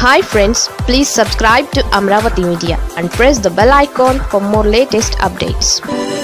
hi friends please subscribe to Amaravati media and press the bell icon for more latest updates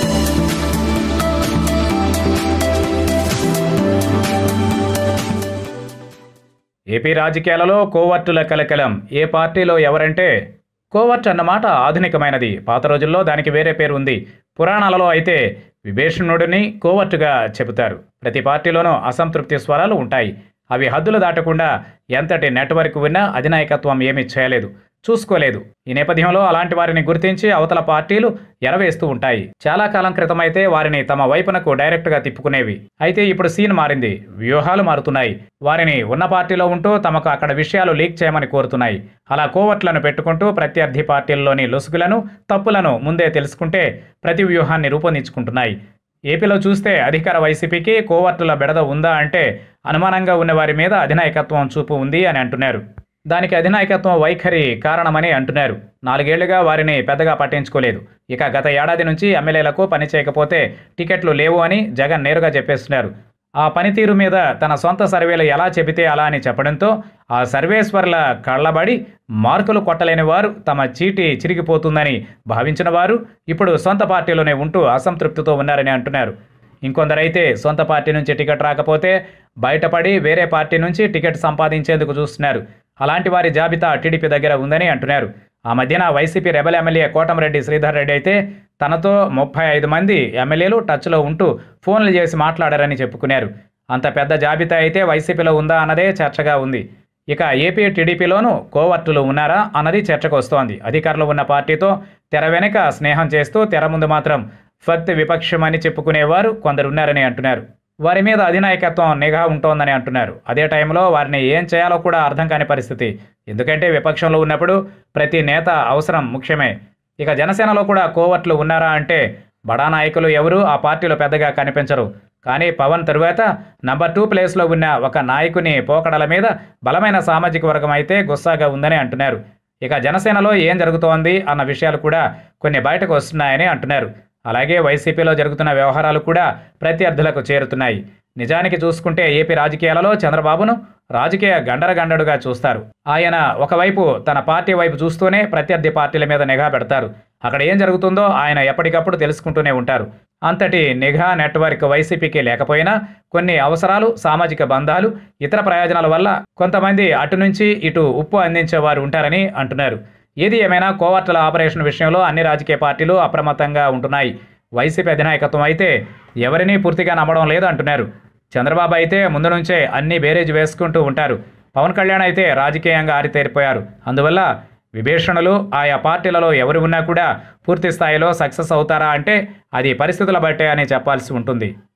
AP రాజకీయాలలో కోవర్టుల కలకలం ఏ పార్టీలో ఎవరంటే covert అన్నమాట ఆధునికమైనది పాత రోజుల్లో దానికి వేరే పేరు ఉంది పురాణాలలో అయితే విభీషణుడిని కోవర్టుగా చెబుతారు ప్రతి పార్టీలోనూ అసంతృప్తి స్వరాలు ఉంటాయి అవి హద్దులు దాటకుండా ఎంతటి నెట్వర్క్ ఉన్నా అధినాయకత్వం ఏమీ చేయలేదు చూసుకోలేదు ఈ నేపథ్యంలో అలాంటి వారిని గుర్తించి అవతల పార్టీలు ఎరవేస్తూ ఉంటాయి చాలా కాలం క్రితం అయితే వారిని తమ వైపునకు డైరెక్ట్గా తిప్పుకునేవి అయితే ఇప్పుడు సీన్ మారింది వ్యూహాలు మారుతున్నాయి వారిని ఉన్న పార్టీలో ఉంటూ తమకు అక్కడ విషయాలు లీక్ చేయమని కోరుతున్నాయి అలా కోవట్లను పెట్టుకుంటూ ప్రత్యర్థి పార్టీల్లోని లొసుగులను తప్పులను ముందే తెలుసుకుంటే ప్రతి వ్యూహాన్ని రూపొందించుకుంటున్నాయి ఏపీలో చూస్తే అధికార వైసీపీకి కోవర్టుల బెడద ఉందా అంటే అనుమానంగా ఉన్న వారి మీద అధినాయకత్వం చూపు ఉంది అని అంటున్నారు దానికి అధినాయకత్వం వైఖరి కారణమని అంటున్నారు నాలుగేళ్లుగా వారిని పెద్దగా పట్టించుకోలేదు ఇక గత ఏడాది నుంచి ఎమ్మెల్యేలకు పని చేయకపోతే టికెట్లు లేవు అని జగన్ నేరుగా చెప్పేస్తున్నారు ఆ పనితీరు మీద తన సొంత సర్వేలు ఎలా చెబితే అలా అని చెప్పడంతో ఆ సర్వేశ్వర్ల కళ్ళబడి మార్కులు కొట్టలేని వారు తమ చీటి చిరిగిపోతుందని భావించిన వారు ఇప్పుడు సొంత పార్టీలోనే ఉంటూ అసంతృప్తితో ఉన్నారని అంటున్నారు ఇంకొందరైతే సొంత పార్టీ నుంచి టికెట్ రాకపోతే బయటపడి వేరే పార్టీ నుంచి టికెట్ సంపాదించేందుకు చూస్తున్నారు అలాంటి వారి జాబితా టీడీపీ దగ్గర ఉందని అంటున్నారు ఆ మధ్యన YCP rebel MLA Kotamreddy Sridhar Reddy అయితే తనతో ముప్పై ఐదు మంది ఎమ్మెల్యేలు టచ్లో ఉంటూ ఫోన్లు చేసి మాట్లాడారని చెప్పుకున్నారు అంత పెద్ద జాబితా అయితే వైసీపీలో ఉందా అన్నదే చర్చగా ఉంది ఇక ఏపీ టీడీపీలోనూ కోవర్టులు ఉన్నారా అన్నది చర్చకు వస్తోంది అధికారులు ఉన్న పార్టీతో తెర వెనుక స్నేహం చేస్తూ తెర ముందు మాత్రం ఫత్ విపక్షమని చెప్పుకునేవారు కొందరున్నారని అంటున్నారు వారి మీద అధినాయకత్వం నిఘా ఉంటోందని అంటున్నారు అదే టైంలో వారిని ఏం చేయాలో కూడా అర్థం కాని పరిస్థితి ఎందుకంటే విపక్షంలో ఉన్నప్పుడు ప్రతి నేత అవసరం ముఖ్యమే ఇక జనసేనలో కూడా కోవర్ట్లు ఉన్నారా అంటే బడా నాయకులు ఎవరు ఆ పార్టీలో పెద్దగా కనిపించరు కానీ పవన్ తరువాత నంబర్ టూ ప్లేస్లో ఉన్న ఒక నాయకుని పోకడల మీద బలమైన సామాజిక వర్గం అయితే గుస్సాగా ఉందని అంటున్నారు ఇక జనసేనలో ఏం జరుగుతోంది అన్న విషయాలు కూడా కొన్ని బయటకు వస్తున్నాయని అంటున్నారు అలాగే వైసీపీలో జరుగుతున్న వ్యవహారాలు కూడా ప్రత్యర్థులకు చేరుతున్నాయి నిజానికి చూసుకుంటే ఏపీ రాజకీయాలలో చంద్రబాబును రాజకీయ గండరగండడుగా చూస్తారు ఆయన ఒకవైపు తన పార్టీ వైపు చూస్తూనే ప్రత్యర్థి పార్టీల మీద నిఘా పెడతారు అక్కడ ఏం జరుగుతుందో ఆయన ఎప్పటికప్పుడు తెలుసుకుంటూనే ఉంటారు అంతటి నిఘా నెట్వర్క్ వైసీపీకి లేకపోయినా కొన్ని అవసరాలు సామాజిక బంధాలు ఇతర ప్రయోజనాల వల్ల కొంతమంది అటు నుంచి ఇటు ఉప్పు అందించేవారు ఉంటారని అంటున్నారు ఏది ఏమైనా కోవర్టుల ఆపరేషన్ విషయంలో అన్ని రాజకీయ పార్టీలు అప్రమత్తంగా ఉంటున్నాయి వైసీపీ అధినాయకత్వం అయితే ఎవరినీ పూర్తిగా నమ్మడం లేదు అంటున్నారు చంద్రబాబు అయితే ముందు నుంచే అన్ని బేరేజ్ వేసుకుంటూ ఉంటారు పవన్ కళ్యాణ్ అయితే రాజకీయంగా ఆరితేరిపోయారు అందువల్ల విభీషణులు ఆయా పార్టీలలో ఎవరు ఉన్నా కూడా పూర్తి స్థాయిలో సక్సెస్ అవుతారా అంటే అది పరిస్థితుల బట్టే అని చెప్పాల్సి ఉంటుంది